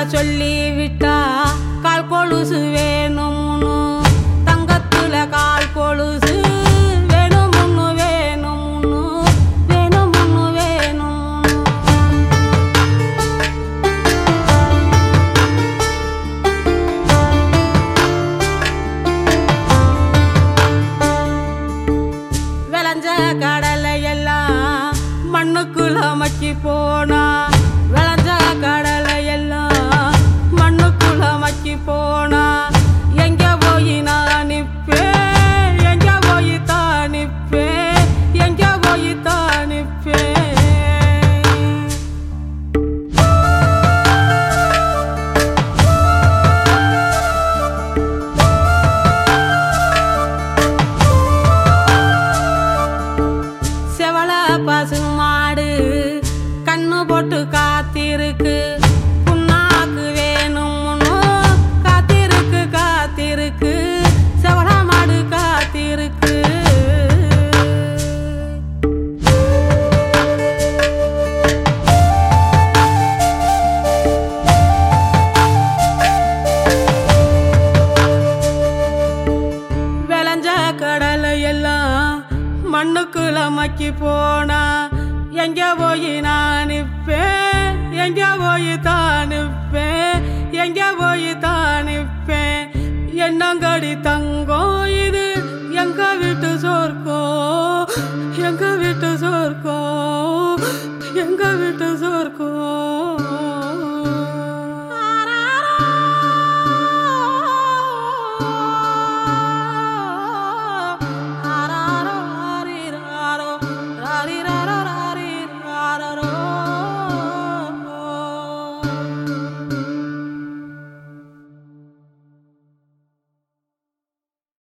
சொல்லி விட்டா கால் கொலுசு வேணும்னு தங்கத்துல கால் கொலுசு வேணும்னு வேணும்னு வேணும்னு வேணும் விளைஞ்ச கடலை எல்லாம் மண்ணுக்குள்ள மக்கி போனா விளைஞ்ச கடலை எல்லாம் மண்ணுக்குள்ள மக்கி போனா எங்க போய் நான் நிப்பேன் எங்க போய் தான் நிப்பேன் எங்க போய் தான் நிப்பேன் செவல பசு மாடு கண்ணு போட்டு காத்திருக்கு புண்ணாக்கு வேணும்னு காத்திருக்கு காத்திருக்கு செவல மாடு காத்திருக்கு விளைஞ்ச கடலை எல்லாம் மண்ணுக்குள்ள மக்கி போனா